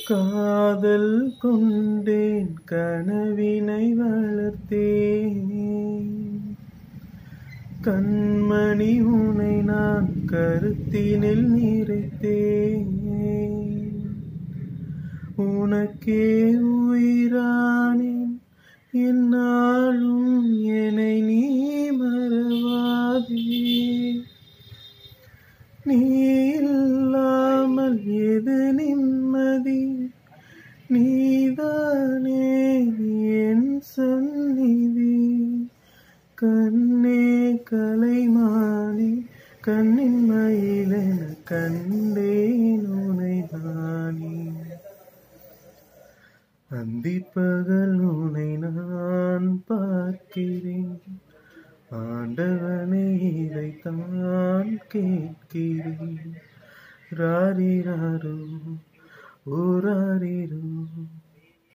காதல் கொண்டேன் கனவினை வளர்த்தேன் கண்மணி உனை நான் கருத்தினில் நிறைத்தேன் உனக்கே உயிரானேன் என்னாலும் என்னை நீ மறவாதே நீ இல்லாமல் எது நிம்மதி நீதானே என் சந்நிதி கண்ணே கலைமானே கண்ணின் மயிலென கண்டேன் உனை நானே அந்திப்பகல் உனை நான் பார்க்கிறேன் ஆண்டவனை இதைத்தான் கேட்கிறேன் ராரிராரோ ஓராரிரோ